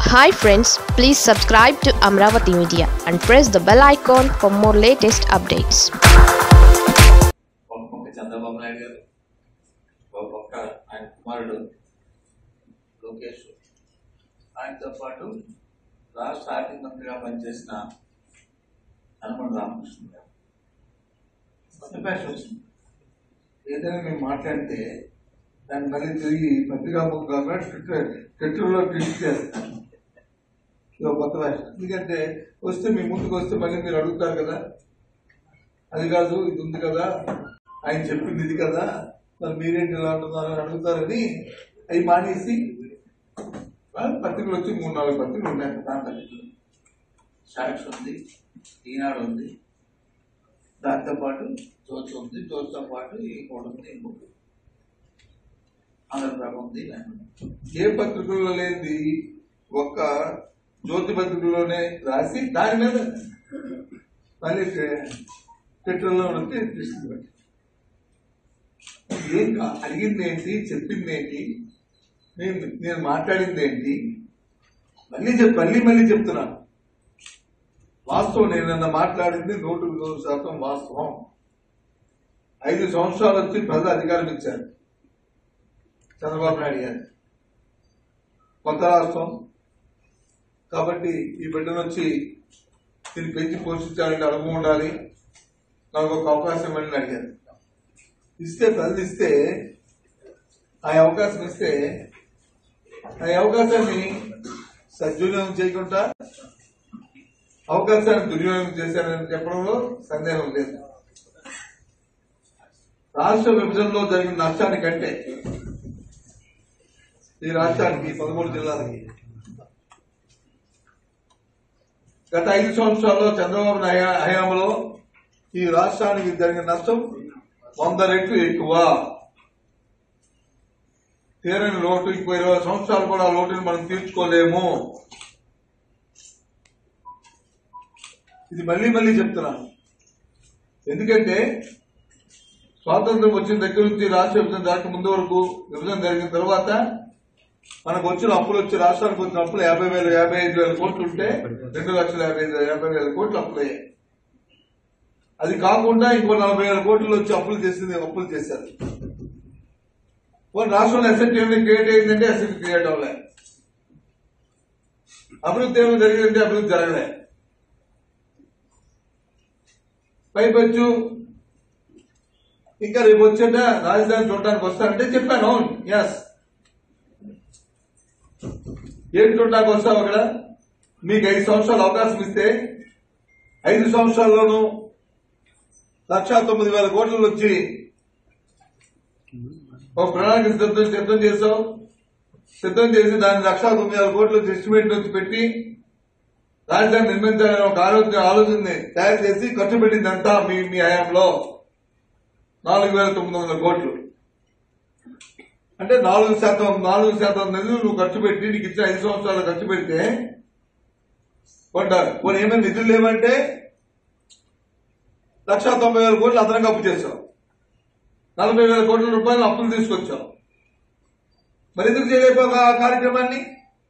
Hi friends please subscribe to Amaravati media and press the bell icon for more latest updates ఒక పక్క చంద్రబాబు నాయుడు గారు ఒక పక్క ఆయన కుమారుడు లోకేష్ ఆయనతో పాటు రాష్ట్ర ఆర్థిక మంత్రిగా పనిచేసిన హనుమన్ రామకృష్ణ గారు కొత్త వచ్చింది ఏదైనా మేము మాట్లాడితే దాన్ని మళ్ళీ తిరిగి పత్రికా ముఖంగా ట్విట్టర్ ట్విట్టర్లో ట్వీట్ చేస్తాను ఇదో కొత్త భాష ఎందుకంటే వస్తే మీ ముందుకు వస్తే మళ్ళీ మీరు అడుగుతారు కదా అది కాదు ఇది ఉంది కదా ఆయన చెప్పింది ఇది కదా మరి మీరేంటి ఇలా అంటున్నారు అని అడుగుతారని అవి మానేసి వాళ్ళు పత్రికలు వచ్చి మూడు నాలుగు పత్రికలు ఉన్నాయి దాంట్లో సాక్షి ఉంది ఈనాడు ఉంది దాంతో పాటు జోచి ఉంది జోచితో పాటు ఇంకోటి ఉంది ఇంకోటి ఆంధ్రప్రభ ఉంది ఇలాంటి ఉన్నాయి. ఏ పత్రికల్లో లేనిది ఒక్క జ్యోతి పత్రికలోనే రాసి దాని మీద మళ్ళీ ట్విట్టర్లో ఉంటే తీసుకుని ఏం కా- అడిగింది ఏంటి చెప్పింది ఏంటి నేను నేను మాట్లాడింది ఏంటి మళ్ళీ చెప్ మళ్ళీ మళ్ళీ చెప్తున్నాను వాస్తవం నేను నిన్న మాట్లాడింది నూటికి నూరు శాతం వాస్తవం ఐదు సంవత్సరాలు వచ్చి ప్రజలు అధికారం ఇచ్చారు చంద్రబాబు నాయుడు గారు కొత్త రాష్ట్రం కాబట్టి ఈ బిడ్డను వచ్చి దీన్ని పెంచి పోషించాలంటే అనుభవం ఉండాలి నాకు ఒక అవకాశం ఇవ్వండి అడిగారు ఇస్తే ప్రజలు ఇస్తే ఆ అవకాశం ఇస్తే ఆ అవకాశాన్ని సద్వినియోగం చేయకుండా అవకాశాన్ని దుర్వినియోగం చేశారని చెప్పడంలో సందేహం లేదు రాష్ట్ర విభజనలో జరిగిన నష్టానికంటే ఈ రాష్ట్రానికి పదమూడు జిల్లాలకి గత ఐదు సంవత్సరాల్లో చంద్రబాబు నాయ హయాంలో ఈ రాష్ట్రానికి జరిగిన నష్టం వంద రెట్లు ఎక్కువ తీరని లోటు ఇంకో ఇరవై సంవత్సరాలు కూడా ఆ లోటుని మనం తీర్చుకోలేము ఇది మళ్ళీ మళ్ళీ చెప్తున్నాను ఎందుకంటే స్వాతంత్రం వచ్చిన దగ్గర నుంచి రాష్ట్ర విభజన దాకా ముందు వరకు విభజన జరిగిన తర్వాత మనకు వచ్చిన అప్పులు వచ్చి రాష్ట్రానికి వచ్చిన అప్పులు యాభై వేలు యాభై ఐదు వేల కోట్లు ఉంటే రెండు లక్షల యాభై ఐదు యాభై వేల కోట్లు అప్పులు అయ్యాయి అది కాకుండా ఇంకో నలభై వేల కోట్లు వచ్చి అప్పులు చేసింది అప్పులు చేశారు పోనీ రాష్ట్రంలో అసెట్ ఏమైనా క్రియేట్ అయిందంటే అసెట్ క్రియేట్ అవ్వలే అభివృద్ధి ఏమైనా జరిగిందంటే అభివృద్ధి జరగలే పైపచ్చు ఇంకా రేపు వచ్చేట రాజధాని చూడడానికి వస్తానంటే చెప్పాను అవును ఎస్ ఏం చూడడానికి వస్తావు అక్కడ మీకు ఐదు సంవత్సరాలు అవకాశం ఇస్తే ఐదు సంవత్సరాల్లోనూ లక్షా తొమ్మిది వేల కోట్లు వచ్చి ఒక ప్రణాళిక సిద్ధం సిద్ధం చేసావు సిద్ధం చేసి దాన్ని లక్షా తొమ్మిది వేల కోట్లు ఎస్టిమేట్ నుంచి పెట్టి రాజధాని నిర్మించాలని ఒక ఆలోచన ఆలోచనని తయారు చేసి ఖర్చు పెట్టిందంతా మీ మీ హయాంలో నాలుగు వేల తొమ్మిది వందల కోట్లు అంటే నాలుగు శాతం నాలుగు శాతం నిధులు నువ్వు ఖర్చు పెట్టి నీకు ఇచ్చిన ఐదు సంవత్సరాలు ఖర్చు పెడితే కొంటారు పోనీ ఏమైనా నిధులు లేవంటే లక్షా తొంభై వేల కోట్లు అదనంగా అప్పు చేశావు నలభై వేల కోట్ల రూపాయలు అప్పులు తీసుకొచ్చావు మరి ఎందుకు చేయలేకపోయావు ఆ కార్యక్రమాన్ని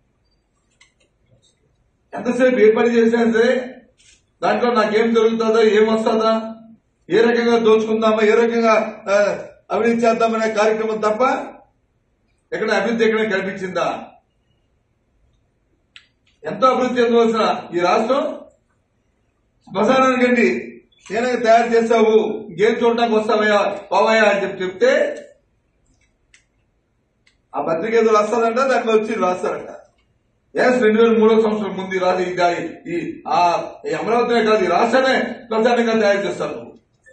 ఎంతసేపు ఏ పని చేసినా సరే దాంట్లో నాకేం జరుగుతుందా ఏం వస్తుందా ఏ రకంగా దోచుకుందామా ఏ రకంగా ఆ, అవినీతి చేద్దామనే కార్యక్రమం తప్ప ఎక్కడ అభివృద్ధి ఎక్కడ కనిపించిందా ఎంతో అభివృద్ధి చెందవలసిన ఈ రాష్ట్రం శ్మశానానికండి నేనగా తయారు చేస్తావు ఇంకేం చూడటానికి వస్తావయ్యా పోవయ్యా అని చెప్పి చెప్తే ఆ పత్రిక ఏదో రాస్తారంట దాంట్లో వచ్చి రాస్తారంట ఎస్ రెండు వేల మూడో సంవత్సరం ముందు ఈ రాదు ఇది ఈ ఆ ఈ అమరావతినే కాదు ఈ రాష్ట్రమే ప్రధానంగా తయారు చేస్తారు నువ్వు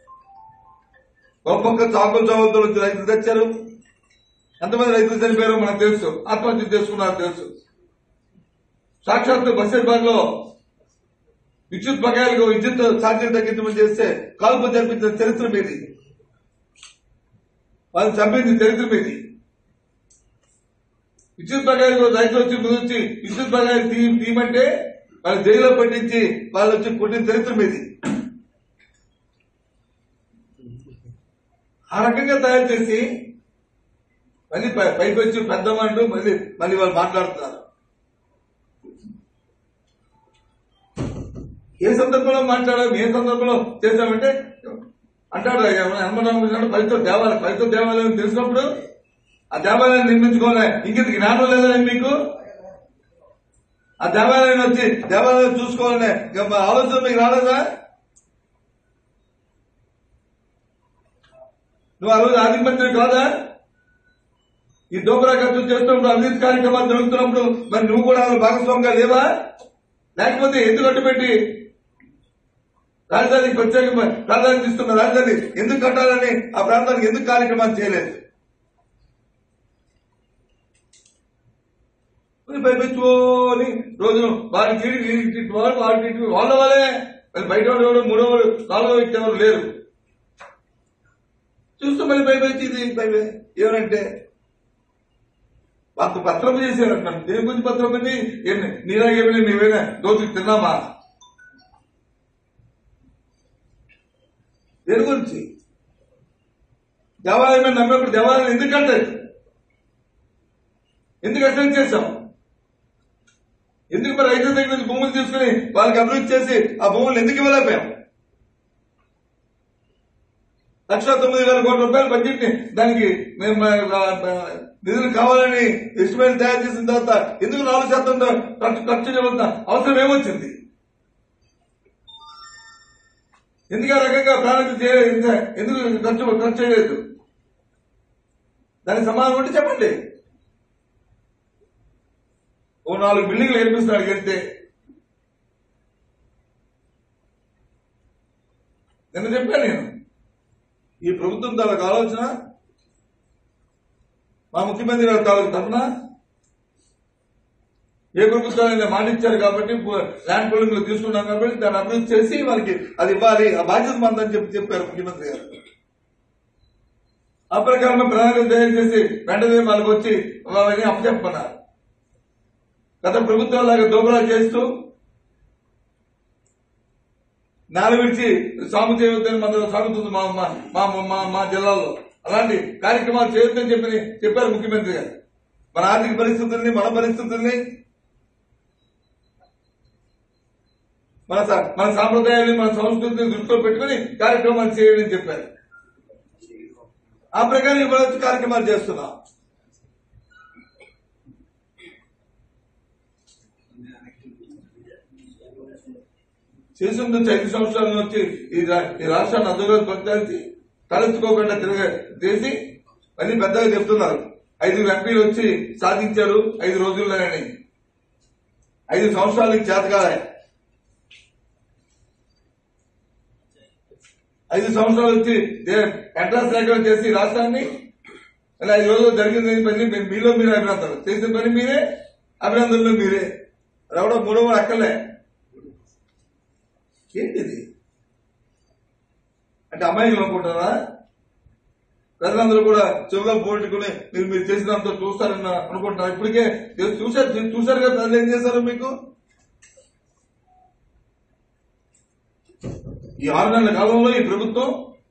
గొప్ప చాకులు చావులతో వచ్చి రైతులు తెచ్చారు ఎంతమంది రైతులు చనిపోయారో మనకు తెలుసు ఆత్మహత్య చేసుకున్నారో తెలుసు సాక్షాత్తు బస్సెట్ లో విద్యుత్ బకాయిలకు విద్యుత్ ఛార్జీలు తగ్గించమని చేస్తే కాల్పు జరిపించిన చరిత్ర మీది వాళ్ళని చంపింది చరిత్ర మీది విద్యుత్ బకాయిలు రైతులు వచ్చి ముందు వచ్చి విద్యుత్ బకాయిలు తీ తీయమంటే వాళ్ళు జైల్లో పట్టించి వాళ్ళు వచ్చి పుట్టిన చరిత్ర మీది ఆ రకంగా తయారు చేసి మళ్ళీ పై- పైకి వచ్చి పెద్దమంటూ మళ్ళీ మళ్ళీ వాళ్ళు మాట్లాడుతున్నారు ఏ సందర్భంలో మాట్లాడాం ఏ సందర్భంలో చేశామంటే అంటాడు హనుమరామకృష్ణ పవిత్ర దేవాలయం పవిత్ర దేవాలయం తెలిసినప్పుడు ఆ దేవాలయాన్ని నిర్మించుకోలే ఇంకెంత జ్ఞానం లేదా మీకు ఆ దేవాలయం వచ్చి దేవాలయం చూసుకోవాలనే ఇక మా ఆలోచన మీకు రాలేదా నువ్వు ఆ రోజు ఆర్థిక మంత్రి కాదా ఈ డోబరా ఖర్చు చేస్తున్నప్పుడు అవినీతి కార్యక్రమాలు జరుగుతున్నప్పుడు మరి నువ్వు కూడా అందులో భాగస్వామిగా లేవా లేకపోతే ఎందుకు అడ్డుపెట్టి రాజధానికి ప్రత్యేక ప్రాధాన్యత ఇస్తున్న రాజధాని ఎందుకు కట్టాలని ఆ ప్రాంతానికి ఎందుకు కార్యక్రమాలు చేయలేదు మరి పైపెచ్చుకొని రోజు వారికి తిరిగి వీరికి తిట్టి వాళ్ళు వారికి తిట్టి వాళ్ళ వాళ్ళే మరి బయట వాడు ఎవడు మూడో వాడు నాలుగో వ్యక్తి ఎవరు లేరు చూస్తూ మళ్ళీ పైపెచ్చి ఇది పైపే ఏమనంటే వాళ్ళకు పత్రం చేశారంటున్నాను దేని గురించి పత్రం అండి నీలాగేమైనా మేమైనా దోచుకు తిన్నామా దేని గురించి దేవాలయమే నమ్మేప్పుడు దేవాలయం ఎందుకు కట్టాడు ఎందుకు అర్థం చేశాం ఎందుకు మరి రైతుల దగ్గర నుంచి భూములు తీసుకుని వాళ్ళకి అభివృద్ధి చేసి ఆ భూములు ఎందుకు ఇవ్వలేకపోయాం లక్ష తొమ్మిది వేల కోట్ల రూపాయలు బడ్జెట్ ని దానికి మేము ఆ, ఆ, నిధులు కావాలని ఎస్టిమేట్ తయారు చేసిన తర్వాత ఎందుకు నాలుగు శాతం ఖర్చు ఖర్చు చేయవలసిన అవసరం ఏమొచ్చింది ఎందుకు ఆ రకంగా ప్రణాళిక చేయలేదు ఎందుకు ఖర్చు ఖర్చు చేయలేదు దానికి సమాధానం ఉంటే చెప్పండి ఓ నాలుగు బిల్డింగ్లు కనిపిస్తున్నాడు వెళ్తే నిన్న చెప్పాను నేను ఈ ప్రభుత్వం తాలూకు ఆలోచన మా ముఖ్యమంత్రి గారి తాలూకు తరఫున ఏ ప్రభుత్వాన్ని మాట ఇచ్చారు కాబట్టి పు- ల్యాండ్ పోలింగ్ తీసుకున్నాం కాబట్టి దాన్ని అభివృద్ధి చేసి వాళ్ళకి అది ఇవ్వాలి ఆ బాధ్యత మందని చెప్పి చెప్పారు ముఖ్యమంత్రి గారు ఆ ప్రకారం ప్రణాళిక తయారు చేసి వెంటనే వాళ్ళకి వచ్చి వాళ్ళని అప్పచెప్పన్నారు గత ప్రభుత్వాలాగా దోబరా చేస్తూ నేల విడిచి సాగు చేయవద్దని మన సాగుతుంది మా మా మా మా మా జిల్లాలో అలాంటి కార్యక్రమాలు చేయొద్దని చెప్పి చెప్పారు ముఖ్యమంత్రి గారు మన ఆర్థిక పరిస్థితుల్ని మన పరిస్థితుల్ని మన సా- మన సాంప్రదాయాన్ని మన సంస్కృతిని దృష్టిలో పెట్టుకుని కార్యక్రమాలు చేయాలని చెప్పారు ఆ ప్రకారం ఇవాళ వచ్చి కార్యక్రమాలు చేస్తున్నాం చేసి ఉండొచ్చు ఐదు సంవత్సరాల నుంచి ఈ రా- ఈ రాష్ట్రాన్ని అందులో పరిచాల్సి తలెత్తుకోకుండా తిరగ చేసి మళ్ళీ పెద్దగా చెప్తున్నారు ఐదుగురు ఎంపీలు వచ్చి సాధించారు ఐదు రోజుల్లోనని ఐదు సంవత్సరాలకి చేతకాలే ఐదు సంవత్సరాలు వచ్చి అడ్రస్ లేకుండా చేసి రాష్ట్రాన్ని మళ్ళీ ఐదు రోజులు జరిగింది పని మీ- మీలో మీరు అభినందనలు చేసిన పని మీరే అభినందనలు మీరే రావడం మూడో వాడు అక్కలే ఏంటిది అంటే అమ్మాయిలు అనుకుంటారా ప్రజలందరూ కూడా చెవులో పోగొట్టుకుని మీరు మీరు చేసినంత చూస్తారని అనుకుంటున్నారు ఇప్పటికే చూ- చూశారు చూశారు కదా ప్రజలు ఏం చేశారు మీకు ఈ ఆరు నెలల కాలంలో ఈ ప్రభుత్వం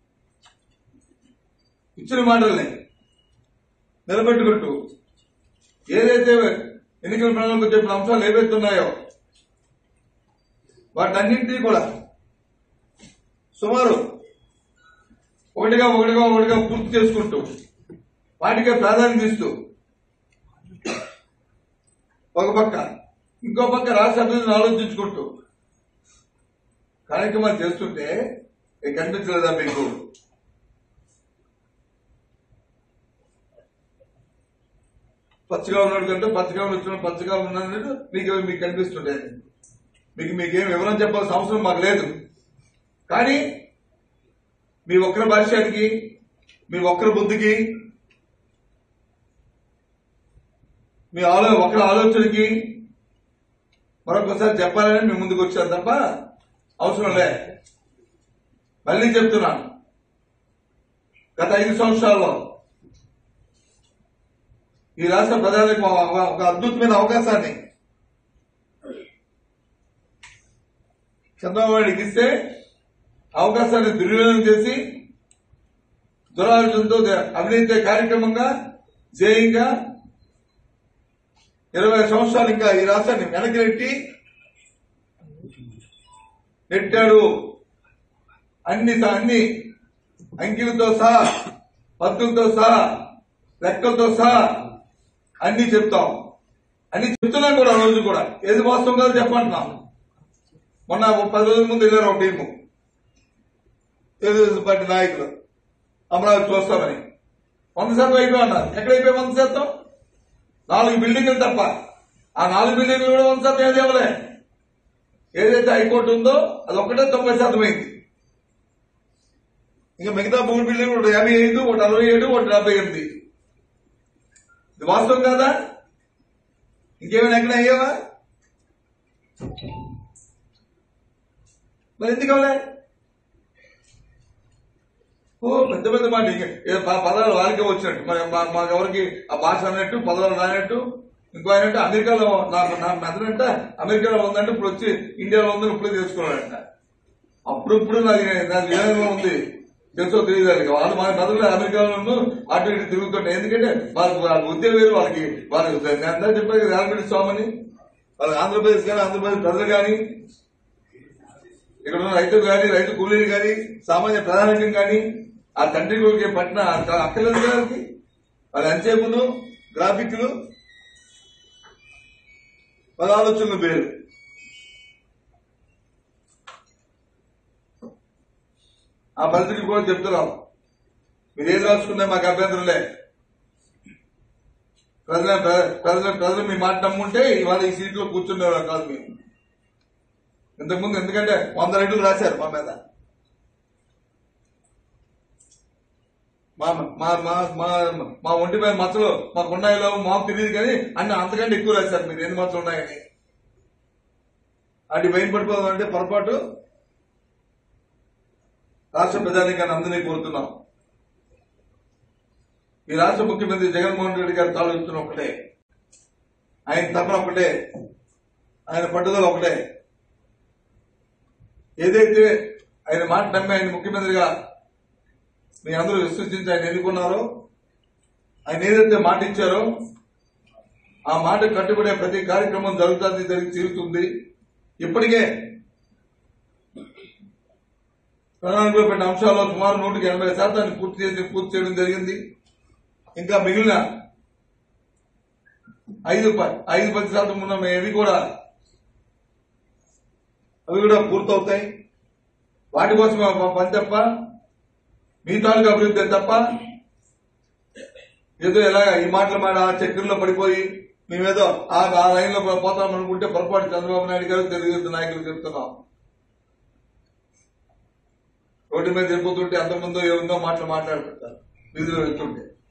ఇచ్చిన మాటల్ని నిలబెట్టుకుంటూ ఏదైతే ఎన్నికల ప్రణాళిక చెప్పిన అంశాలు ఏవైతే ఉన్నాయో వాటన్నింటినీ కూడా సుమారు ఒకటిగా ఒకటిగా ఒకటిగా పూర్తి చేసుకుంటూ వాటికే ప్రాధాన్యత ఇస్తూ ఒక పక్క ఇంకో పక్క రాష్ట్ర అభివృద్ధిని ఆలోచించుకుంటూ కార్యక్రమాలు చేస్తుంటే ఇది కనిపించలేదా మీకు పచ్చగా ఉన్నాడు కంటే పచ్చగా వచ్చిన పచ్చగా ఉన్నాడు మీకు మీకు కనిపిస్తుండే మీకు మీకేం వివరం చెప్పాల్సిన అవసరం మాకు లేదు కానీ మీ ఒక్కరి భాష్యానికి మీ ఒక్కరి బుద్ధికి మీ ఆలో ఒకరి ఆలోచనకి మరొకసారి చెప్పాలని మీ ముందుకు వచ్చారు తప్ప అవసరం లే మళ్ళీ చెప్తున్నాను గత ఐదు సంవత్సరాల్లో ఈ రాష్ట్ర ప్రజలకు ఒక- ఒక అద్భుతమైన అవకాశాన్ని చంద్రబాబు నాయుడుకి ఇస్తే అవకాశాన్ని దుర్వినియోగం చేసి దురాలోచనతో అవినీతి కార్యక్రమంగా జయంగా ఇరవై సంవత్సరాలు ఇంకా ఈ రాష్ట్రాన్ని వెనక్కి నెట్టి నెట్టాడు అన్ని అన్ని అంకెలతో సహా పత్తులతో సహా లెక్కలతో సహా అన్ని చెప్తాం అన్ని చెప్తున్నాం కూడా ఆ రోజు కూడా ఏది వాస్తవం కాదు చెప్పంటున్నాం మొన్న ఒక పది రోజుల ముందు వెళ్ళారు ఒక టీము తెలుగుదేశం పార్టీ నాయకులు అమరావతి చూస్తామని వంద శాతం అయిపోయి అన్నారు ఎక్కడైపోయి వంద శాతం నాలుగు బిల్డింగ్లు తప్ప ఆ నాలుగు బిల్డింగ్లు కూడా వంద శాతం ఏది ఇవ్వలే ఏదైతే హైకోర్టు ఉందో అది ఒక్కటే తొంభై శాతం అయింది ఇంకా మిగతా మూడు బిల్డింగ్లు ఒకటి యాభై ఐదు ఒకటి అరవై ఏడు ఒకటి డెబ్బై ఎనిమిది ఇది వాస్తవం కాదా ఇంకేమైనా ఎక్కడ అయ్యావా మరి ఎందుకు అవలే ఓ పెద్ద పెద్ద మాట ఇంక ఏ ప- పదాలు వాళ్ళకే వచ్చినట్టు మరి మా- మాకెవరికి ఆ భాష అన్నట్టు పదాలు రానట్టు ఇంకో ఆయన అంటే అమెరికాలో నా నా మెదడంట అమెరికాలో ఉందంటే ఇప్పుడు వచ్చి ఇండియాలో ఉందని ఇప్పుడే తెలుసుకున్నాడంట అప్పుడు ఇప్పుడు నాకు నాకు ఏ విధంగా ఉంది తెలుసో తెలియదు వాళ్ళకి వాళ్ళు మన మెదడులో అమెరికాలో అటు ఇటు తిరుగుతుంటాయి ఎందుకంటే వాళ్ళకి వాళ్ళ ఉద్యోగం వేరు వాళ్ళకి వాళ్ళకి నేను అంతా చెప్పాను కదా రేలపల్లి స్వామిని వాళ్ళకి ఆంధ్రప్రదేశ్ కానీ ఆంధ్రప్రదేశ్ ప్రజలు కానీ ఇక్కడ ఉన్న రైతులు కానీ రైతు కూలీలు కానీ సామాన్య ప్రధానికం కానీ ఆ తండ్రి కొడుకే పట్టిన అక్కర్లేదు కదా వాళ్ళకి వాళ్ళ అంచేపులు గ్రాఫిక్లు వాళ్ళ ఆలోచనలు వేరు ఆ పరిస్థితి కూడా చెప్తున్నాం మీరు ఏది రాసుకున్నా మాకు అభ్యంతరం లే ప్రజల ప్రజలు ప్రజలు మీ మాట నమ్ముంటే ఇవాళ ఈ సీట్లో కూర్చుండేవాళ్ళం కాదు మేము ఇంతకుముందు ఎందుకంటే వంద రెడ్లు రాశారు మా మీద మా మా మా మా మా ఒంటి మీద మచ్చలు మాకు ఉన్నాయో మాకు తెలియదు కానీ అన్ని అంతకంటే ఎక్కువ రాశారు మీరు ఎన్ని మచ్చలు ఉన్నాయని అటు బయట పడిపోదాం అంటే పొరపాటు రాష్ట్ర ప్రజానికాన్ని అందరినీ కోరుతున్నాం ఈ రాష్ట్ర ముఖ్యమంత్రి జగన్మోహన్ రెడ్డి గారు తాలూస్తున్న ఒకటే ఆయన తపన ఒకటే ఆయన పట్టుదల ఒకటే ఏదైతే ఆయన మాట నమ్మి ఆయన ముఖ్యమంత్రిగా మీ అందరూ విశ్వసించి ఆయన ఎన్నుకున్నారో ఆయన ఏదైతే మాట ఇచ్చారో ఆ మాట కట్టుబడే ప్రతి కార్యక్రమం జరుగుతుంది జరిగి తీరుతుంది ఇప్పటికే ప్రణాళికలో పెట్టిన అంశాల్లో సుమారు నూటికి ఎనభై శాతాన్ని పూర్తి చేసి పూర్తి చేయడం జరిగింది ఇంకా మిగిలిన ఐదు ప- ఐదు పది శాతం ఉన్న ఇవి కూడా అవి కూడా పూర్తవుతాయి వాటి కోసం మా పని తప్ప మీ తాలూకు అభివృద్ధి తప్ప ఏదో ఎలా ఈ మాటల మాట ఆ చక్రంలో పడిపోయి మేమేదో ఆ ఆ లైన్ లో పోతాం అనుకుంటే పొరపాటు చంద్రబాబు నాయుడు గారు తెలుగుదేశం నాయకులు చెప్తున్నాం రోడ్డు మీద తిరుగుతుంటే అంతకుముందు ఏముందో మాటలు మాట్లాడుతుంటారు వీధిలో వెళ్తుంటే